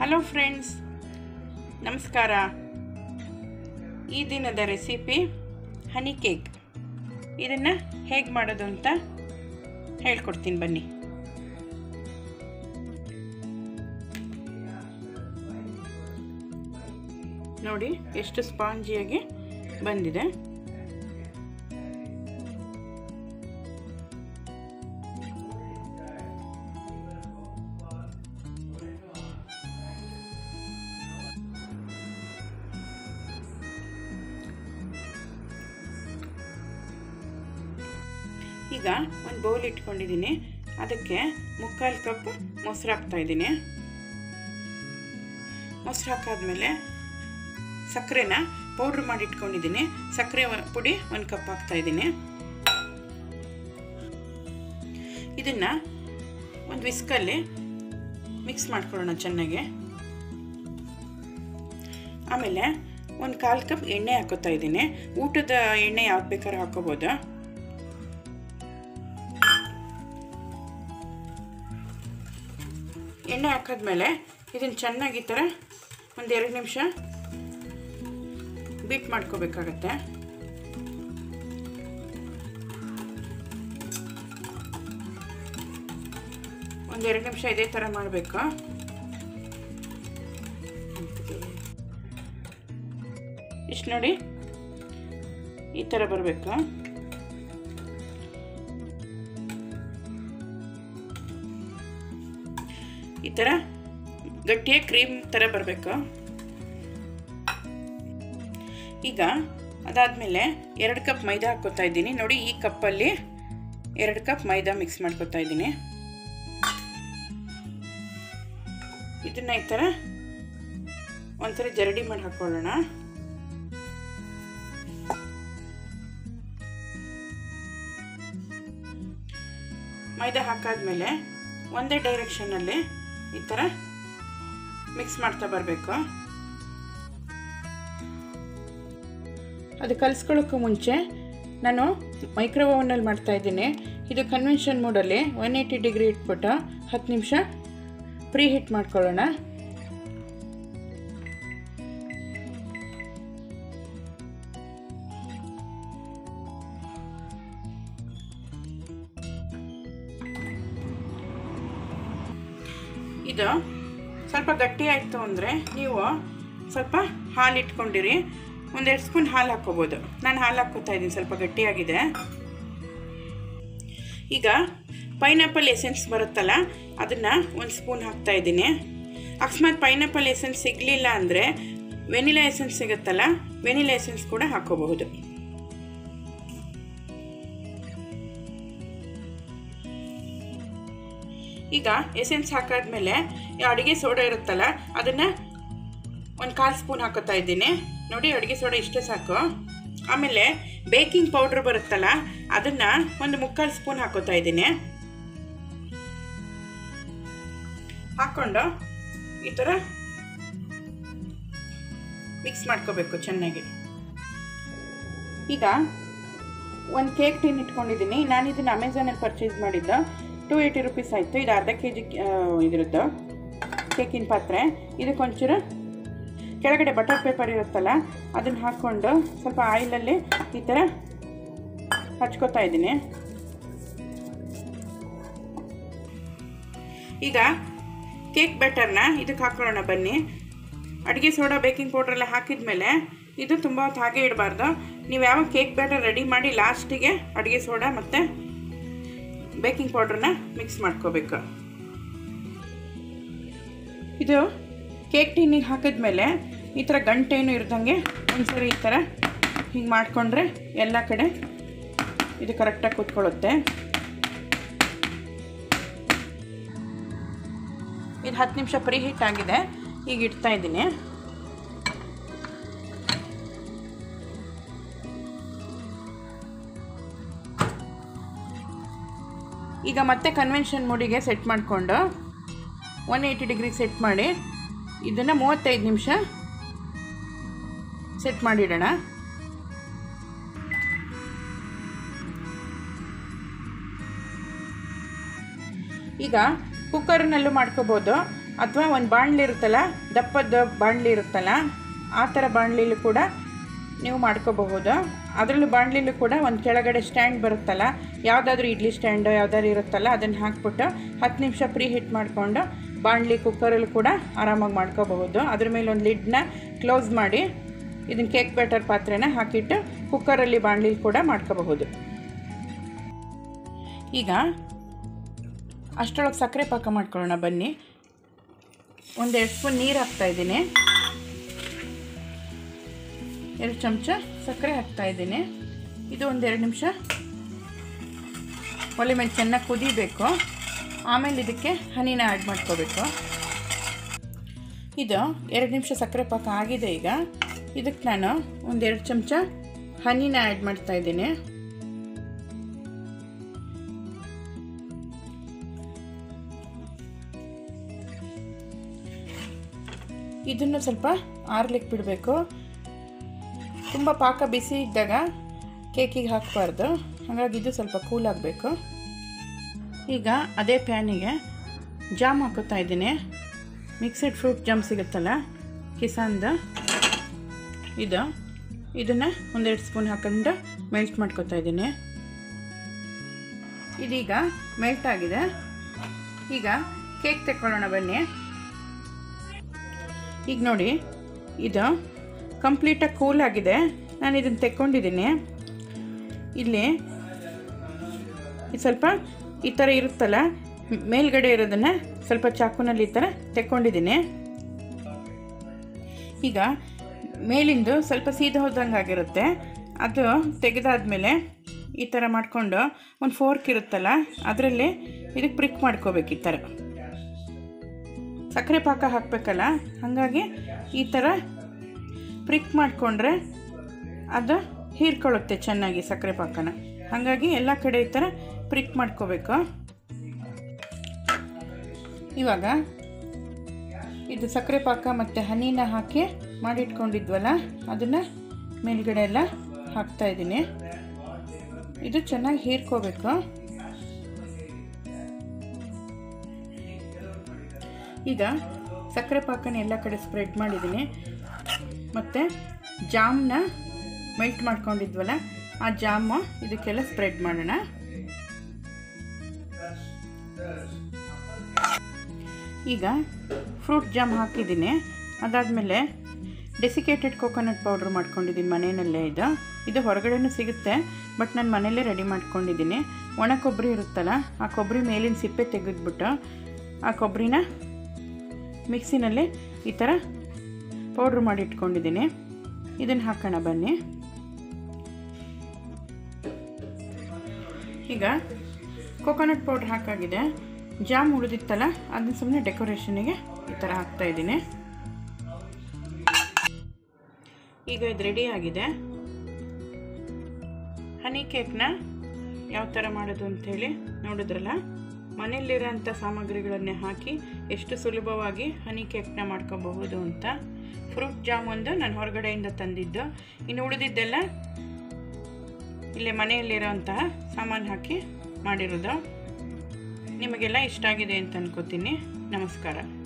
hello friends ನಮಸ್ಕಾರ ಈ ದಿನದ ರೆಸಿಪಿ ಹನಿ ಕೇಕ್ ಇದನ್ನು ಹೇಗೆ ಮಾಡೋದು ಅಂತ ಹೇಳ್ಕೊಡ್ತೀನಿ ಬನ್ನಿ ನೋಡಿ ಎಷ್ಟು ಸ್ಪಾಂಜಿಯಾಗಿ ಬಂದಿದೆ ಈಗ ಒಂದು ಬೌಲ್ ಇಟ್ಕೊಂಡಿದ್ದೀನಿ ಅದಕ್ಕೆ ಮುಕ್ಕಾಲು ಕಪ್ ಮೊಸರು ಹಾಕ್ತಾ ಇದ್ದೀನಿ ಮೊಸರು ಹಾಕಾದ್ಮೇಲೆ ಸಕ್ಕರೆನ ಪೌಡ್ರ್ ಮಾಡಿ ಇಟ್ಕೊಂಡಿದ್ದೀನಿ ಸಕ್ಕರೆ ಪುಡಿ ಒಂದು ಕಪ್ ಹಾಕ್ತಾ ಇದ್ದೀನಿ ಇದನ್ನು ಒಂದು ವಿಸ್ಕಲ್ಲಿ ಮಿಕ್ಸ್ ಮಾಡ್ಕೊಳ್ಳೋಣ ಚೆನ್ನಾಗಿ ಆಮೇಲೆ ಒಂದು ಕಾಲು ಕಪ್ ಎಣ್ಣೆ ಹಾಕೋತಾ ಇದ್ದೀನಿ ಊಟದ ಎಣ್ಣೆ ಯಾವ್ದು ಬೇಕಾದ್ರೂ ಹಾಕೋಬೋದು ಎಣ್ಣೆ ಹಾಕಿದ್ಮೇಲೆ ಇದನ್ನು ಚೆನ್ನಾಗಿ ಈ ಥರ ಒಂದು ಎರಡು ನಿಮಿಷ ಬೀಟ್ ಮಾಡ್ಕೋಬೇಕಾಗತ್ತೆ ಒಂದು ಎರಡು ನಿಮಿಷ ಇದೇ ಥರ ಮಾಡಬೇಕು ಇಷ್ಟು ನೋಡಿ ಈ ಥರ ಬರಬೇಕು ಈ ಥರ ಗಟ್ಟಿಯಾಗಿ ಕ್ರೀಮ್ ಥರ ಬರಬೇಕು ಈಗ ಅದಾದಮೇಲೆ ಎರಡು ಕಪ್ ಮೈದಾ ಹಾಕ್ಕೋತಾ ಇದ್ದೀನಿ ನೋಡಿ ಈ ಕಪ್ಪಲ್ಲಿ ಎರಡು ಕಪ್ ಮೈದಾ ಮಿಕ್ಸ್ ಮಾಡ್ಕೋತಾ ಇದ್ದೀನಿ ಇದನ್ನ ಈ ಥರ ಒಂಥರ ಜರಡಿ ಮಾಡಿ ಹಾಕ್ಕೊಳ್ಳೋಣ ಮೈದಾ ಹಾಕಾದ್ಮೇಲೆ ಒಂದೇ ಡೈರೆಕ್ಷನಲ್ಲಿ ಈ ಥರ ಮಿಕ್ಸ್ ಮಾಡ್ತಾ ಬರಬೇಕು ಅದು ಕಲಿಸ್ಕೊಳ್ಳೋಕ್ಕೂ ಮುಂಚೆ ನಾನು ಮೈಕ್ರೋ ಓವನಲ್ಲಿ ಮಾಡ್ತಾ ಇದ್ದೀನಿ ಇದು ಕನ್ವೆನ್ಷನ್ ಮೋಡಲ್ಲಿ ಒನ್ ಏಯ್ಟಿ ಡಿಗ್ರಿ ಇಟ್ಬಿಟ್ಟು ಹತ್ತು ನಿಮಿಷ ಪ್ರೀ ಹೀಟ್ ಮಾಡ್ಕೊಳ್ಳೋಣ ಇದು ಸ್ವಲ್ಪ ಗಟ್ಟಿ ಆಯಿತು ಅಂದರೆ ನೀವು ಸ್ವಲ್ಪ ಹಾಲು ಇಟ್ಕೊಂಡಿರಿ ಒಂದೆರಡು ಸ್ಪೂನ್ ಹಾಲು ಹಾಕ್ಕೋಬೋದು ನಾನು ಹಾಲು ಹಾಕ್ಕೋತಾ ಇದ್ದೀನಿ ಸ್ವಲ್ಪ ಗಟ್ಟಿಯಾಗಿದೆ ಈಗ ಪೈನಾಪಲ್ ಎಸೆನ್ಸ್ ಬರುತ್ತಲ್ಲ ಅದನ್ನು ಒಂದು ಸ್ಪೂನ್ ಹಾಕ್ತಾ ಇದ್ದೀನಿ ಅಕಸ್ಮಾತ್ ಪೈನಾಪಲ್ ಎಸೆನ್ಸ್ ಸಿಗಲಿಲ್ಲ ಅಂದರೆ ವೆನಿಲಾ ಎಸೆನ್ಸ್ ಸಿಗುತ್ತಲ್ಲ ವೆನಿಲಾ ಎಸೆನ್ಸ್ ಕೂಡ ಹಾಕೋಬಹುದು ಈಗ ಎಸೆನ್ಸ್ ಹಾಕಾದ್ಮೇಲೆ ಅಡುಗೆ ಸೋಡಾ ಇರುತ್ತಲ್ಲ ಅದನ್ನು ಒಂದು ಕಾಲು ಸ್ಪೂನ್ ಹಾಕೋತಾ ಇದ್ದೀನಿ ನೋಡಿ ಅಡುಗೆ ಸೋಡಾ ಇಷ್ಟೇ ಸಾಕು ಆಮೇಲೆ ಬೇಕಿಂಗ್ ಪೌಡ್ರ್ ಬರುತ್ತಲ್ಲ ಅದನ್ನು ಒಂದು ಮುಕ್ಕಾಲು ಸ್ಪೂನ್ ಹಾಕೋತಾ ಇದ್ದೀನಿ ಹಾಕ್ಕೊಂಡು ಈ ಥರ ಮಿಕ್ಸ್ ಮಾಡ್ಕೋಬೇಕು ಚೆನ್ನಾಗಿ ಈಗ ಒಂದು ಕೇಕ್ ಟಿನ್ ಇಟ್ಕೊಂಡಿದ್ದೀನಿ ನಾನು ಇದನ್ನು ಅಮೆಝಾನಲ್ಲಿ ಪರ್ಚೇಸ್ ಮಾಡಿದ್ದು ಟು ಏಯ್ಟಿ ರುಪೀಸ್ ಆಯಿತು ಇದು ಅರ್ಧ ಕೆ ಜಿ ಇದ್ರದ್ದು ಕೇಕಿನ ಪಾತ್ರೆ ಇದಕ್ಕೊಂಚೂರು ಕೆಳಗಡೆ ಬಟರ್ ಪೇಪರ್ ಇರುತ್ತಲ್ಲ ಅದನ್ನು ಹಾಕ್ಕೊಂಡು ಸ್ವಲ್ಪ ಆಯಿಲಲ್ಲಿ ಈ ಥರ ಹಚ್ಕೋತಾ ಇದ್ದೀನಿ ಈಗ ಕೇಕ್ ಬ್ಯಾಟರ್ನ ಇದಕ್ಕೆ ಹಾಕೊಳ್ಳೋಣ ಬನ್ನಿ ಅಡುಗೆ ಸೋಡಾ ಬೇಕಿಂಗ್ ಪೌಡ್ರೆಲ್ಲ ಹಾಕಿದ ಮೇಲೆ ಇದು ತುಂಬ ಹೊತ್ತು ಹಾಗೆ ಇಡಬಾರ್ದು ನೀವು ಯಾವಾಗ ಕೇಕ್ ಬ್ಯಾಟರ್ ರೆಡಿ ಮಾಡಿ ಲಾಸ್ಟಿಗೆ ಅಡುಗೆ ಸೋಡಾ ಮತ್ತು ಬೇಕಿಂಗ್ ಪೌಡ್ರನ್ನ ಮಿಕ್ಸ್ ಮಾಡ್ಕೋಬೇಕು ಇದು ಕೇಕ್ ಟೀನಿಗೆ ಹಾಕಿದ್ಮೇಲೆ ಈ ಥರ ಗಂಟೇನು ಇರ್ದಂಗೆ ಒಂದ್ಸರಿ ಈ ಥರ ಹಿಂಗೆ ಮಾಡಿಕೊಂಡ್ರೆ ಎಲ್ಲ ಕಡೆ ಇದು ಕರೆಕ್ಟಾಗಿ ಕೂತ್ಕೊಳ್ಳುತ್ತೆ ಇದು ಹತ್ತು ನಿಮಿಷ ಪ್ರೀ ಹೀಟ್ ಆಗಿದೆ ಈಗ ಇಡ್ತಾ ಇದ್ದೀನಿ ಈಗ ಮತ್ತೆ ಕನ್ವೆನ್ಷನ್ ಮೋಡಿಗೆ ಸೆಟ್ ಮಾಡಿಕೊಂಡು ಒನ್ ಏಯ್ಟಿ ಡಿಗ್ರಿಗೆ ಸೆಟ್ ಮಾಡಿ ಇದನ್ನು ಮೂವತ್ತೈದು ನಿಮಿಷ ಸೆಟ್ ಮಾಡಿಡೋಣ ಈಗ ಕುಕ್ಕರ್ನಲ್ಲೂ ಮಾಡ್ಕೋಬೋದು ಅಥವಾ ಒಂದು ಬಾಣಲಿ ಇರುತ್ತಲ್ಲ ದಪ್ಪದ ಬಾಣಲಿ ಇರುತ್ತಲ್ಲ ಆ ಥರ ಬಾಣಲಿಲೂ ಕೂಡ ನೀವು ಮಾಡ್ಕೋಬಹುದು ಅದರಲ್ಲೂ ಬಾಣಲಿಲೂ ಕೂಡ ಒಂದು ಕೆಳಗಡೆ ಸ್ಟ್ಯಾಂಡ್ ಬರುತ್ತಲ್ಲ ಯಾವುದಾದ್ರೂ ಇಡ್ಲಿ ಸ್ಟ್ಯಾಂಡು ಯಾವುದಾದ್ರು ಇರುತ್ತಲ್ಲ ಅದನ್ನು ಹಾಕ್ಬಿಟ್ಟು ಹತ್ತು ನಿಮಿಷ ಪ್ರೀ ಹಿಟ್ ಮಾಡಿಕೊಂಡು ಬಾಣಲಿ ಕುಕ್ಕರಲ್ಲೂ ಕೂಡ ಆರಾಮಾಗಿ ಮಾಡ್ಕೋಬಹುದು ಅದ್ರ ಮೇಲೆ ಒಂದು ಲಿಡ್ನ ಕ್ಲೋಸ್ ಮಾಡಿ ಇದನ್ನು ಕೇಕ್ ಬ್ಯಾಟರ್ ಪಾತ್ರೆನ ಹಾಕಿಟ್ಟು ಕುಕ್ಕರಲ್ಲಿ ಬಾಣಲಿಲಿ ಕೂಡ ಮಾಡ್ಕೋಬಹುದು ಈಗ ಅಷ್ಟರೊಳಗೆ ಸಕ್ಕರೆ ಪಾಕ ಮಾಡ್ಕೊಳ್ಳೋಣ ಬನ್ನಿ ಒಂದೆರಡು ಸ್ಪೂನ್ ನೀರು ಹಾಕ್ತಾಯಿದ್ದೀನಿ ಎರಡು ಚಮಚ ಸಕ್ಕರೆ ಹಾಕ್ತಾಯಿದ್ದೀನಿ ಇದು ಒಂದೆರಡು ನಿಮಿಷ ಒಲೆ ಮೇಲೆ ಚೆನ್ನಾಗಿ ಕುದಿಬೇಕು ಆಮೇಲೆ ಇದಕ್ಕೆ ಹನಿನ ಆ್ಯಡ್ ಮಾಡ್ಕೋಬೇಕು ಇದು ಎರಡು ನಿಮಿಷ ಸಕ್ಕರೆ ಪಾಕ ಆಗಿದೆ ಈಗ ಇದಕ್ಕೆ ನಾನು ಒಂದೆರಡು ಚಮಚ ಹನಿನ ಆ್ಯಡ್ ಮಾಡ್ತಾಯಿದ್ದೀನಿ ಇದನ್ನು ಸ್ವಲ್ಪ ಆರ್ಲಿಕ್ಕೆ ಬಿಡಬೇಕು ತುಂಬ ಪಾಕ ಬಿಸಿ ಇದ್ದಾಗ ಕೇಕಿಗೆ ಹಾಕಬಾರ್ದು ಹಾಗಾಗಿ ಇದು ಸ್ವಲ್ಪ ಕೂಲ್ ಆಗಬೇಕು ಈಗ ಅದೇ ಪ್ಯಾನಿಗೆ ಜಾಮ್ ಹಾಕೋತಾ ಇದ್ದೀನಿ ಮಿಕ್ಸೆಡ್ ಫ್ರೂಟ್ ಜಾಮ್ ಸಿಗುತ್ತಲ್ಲ ಕಿಸಾನ್ದು ಇದು ಇದನ್ನು ಒಂದೆರಡು ಸ್ಪೂನ್ ಹಾಕೊಂಡು ಮೆಲ್ಟ್ ಮಾಡ್ಕೊತಾ ಇದ್ದೀನಿ ಇದೀಗ ಮೆಲ್ಟ್ ಆಗಿದೆ ಈಗ ಕೇಕ್ ತೆಕ್ಕೊಳ್ಳೋಣ ಬನ್ನಿ ಈಗ ನೋಡಿ ಇದು ಕಂಪ್ಲೀಟಾಗಿ ಕೂಲ್ ಆಗಿದೆ ನಾನು ಇದನ್ನು ತೆಕ್ಕೊಂಡಿದ್ದೀನಿ ಇಲ್ಲಿ ಇದು ಸ್ವಲ್ಪ ಈ ಥರ ಇರುತ್ತಲ್ಲ ಮೇಲ್ಗಡೆ ಇರೋದನ್ನು ಸ್ವಲ್ಪ ಚಾಕುನಲ್ಲಿ ಈ ಥರ ತೆಕ್ಕೊಂಡಿದ್ದೀನಿ ಈಗ ಮೇಲಿಂದು ಸ್ವಲ್ಪ ಸೀದ ಹೋದಂಗೆ ಆಗಿರುತ್ತೆ ಅದು ತೆಗೆದಾದ್ಮೇಲೆ ಈ ಥರ ಮಾಡಿಕೊಂಡು ಒಂದು ಫೋರ್ಕ್ ಇರುತ್ತಲ್ಲ ಅದರಲ್ಲಿ ಇದಕ್ಕೆ ಪ್ರಿಕ್ ಮಾಡ್ಕೋಬೇಕು ಈ ಥರ ಸಕ್ಕರೆ ಪಾಕ ಹಾಕಬೇಕಲ್ಲ ಹಾಗಾಗಿ ಈ ಥರ ಪ್ರಿಕ್ ಮಾಡಿಕೊಂಡ್ರೆ ಅದು ಹೀರ್ಕೊಳ್ಳುತ್ತೆ ಚೆನ್ನಾಗಿ ಸಕ್ಕರೆ ಪಾಕನ ಹಾಗಾಗಿ ಎಲ್ಲ ಕಡೆ ಈ ಥರ ಪ್ರಿಕ್ ಮಾಡ್ಕೋಬೇಕು ಇವಾಗ ಇದು ಸಕ್ಕರೆ ಪಾಕ ಮತ್ತು ಹನಿನ ಹಾಕಿ ಮಾಡಿಟ್ಕೊಂಡಿದ್ವಲ್ಲ ಅದನ್ನು ಮೇಲ್ಗಡೆ ಎಲ್ಲ ಹಾಕ್ತಾಯಿದ್ದೀನಿ ಇದು ಚೆನ್ನಾಗಿ ಹೀರ್ಕೋಬೇಕು ಈಗ ಸಕ್ಕರೆ ಪಾಕನ ಎಲ್ಲ ಕಡೆ ಸ್ಪ್ರೆಡ್ ಮಾಡಿದ್ದೀನಿ ಮತ್ತು ಜಾಮ್ನ ಮೆಲ್ಟ್ ಮಾಡ್ಕೊಂಡಿದ್ವಲ್ಲ ಆ ಜಾಮು ಇದಕ್ಕೆಲ್ಲ ಸ್ಪ್ರೆಡ್ ಮಾಡೋಣ ಈಗ ಫ್ರೂಟ್ ಜಾಮ್ ಹಾಕಿದ್ದೀನಿ ಅದಾದಮೇಲೆ ಡೆಸಿಕೇಟೆಡ್ ಕೋಕೋನಟ್ ಪೌಡ್ರ್ ಮಾಡ್ಕೊಂಡಿದ್ದೀನಿ ಮನೆಯಲ್ಲೇ ಇದು ಇದು ಹೊರಗಡೆನೂ ಸಿಗುತ್ತೆ ಬಟ್ ನಾನು ಮನೆಯಲ್ಲೇ ರೆಡಿ ಮಾಡ್ಕೊಂಡಿದ್ದೀನಿ ಒಣ ಕೊಬ್ಬರಿ ಇರುತ್ತಲ್ಲ ಆ ಕೊಬ್ಬರಿ ಮೇಲಿನ ಸಿಪ್ಪೆ ತೆಗೆದ್ಬಿಟ್ಟು ಆ ಕೊಬ್ಬರಿನ ಮಿಕ್ಸಿನಲ್ಲಿ ಈ ಥರ ಪೌಡ್ರ್ ಮಾಡಿ ಇಟ್ಕೊಂಡಿದ್ದೀನಿ ಇದನ್ನು ಹಾಕೋಣ ಬನ್ನಿ ಈಗ ಕೋಕೋನಟ್ ಪೌಡ್ರ್ ಹಾಕಾಗಿದೆ ಜಾಮ್ ಉಳಿದಿತ್ತಲ್ಲ ಅದನ್ನ ಸುಮ್ಮನೆ ಡೆಕೋರೇಷನಿಗೆ ಈ ಥರ ಹಾಕ್ತಾಯಿದ್ದೀನಿ ಈಗ ಇದು ರೆಡಿ ಆಗಿದೆ ಹನಿ ಕೇಕ್ನ ಯಾವ ಥರ ಮಾಡೋದು ಅಂಥೇಳಿ ನೋಡಿದ್ರಲ್ಲ ಮನೆಯಲ್ಲಿರೋಂಥ ಸಾಮಗ್ರಿಗಳನ್ನೇ ಹಾಕಿ ಎಷ್ಟು ಸುಲಭವಾಗಿ ಹನಿ ಕೇಕ್ನ ಮಾಡ್ಕೋಬಹುದು ಅಂತ ಫ್ರೂಟ್ ಜಾಮ್ ಒಂದು ನಾನು ಹೊರಗಡೆಯಿಂದ ತಂದಿದ್ದು ಇನ್ನು ಉಳಿದಿದ್ದೆಲ್ಲ ಇಲ್ಲೇ ಮನೆಯಲ್ಲಿರೋಂತಹ ಸಾಮಾನು ಹಾಕಿ ಮಾಡಿರೋದು ನಿಮಗೆಲ್ಲ ಇಷ್ಟ ಆಗಿದೆ ಅಂತ ಅನ್ಕೋತೀನಿ ನಮಸ್ಕಾರ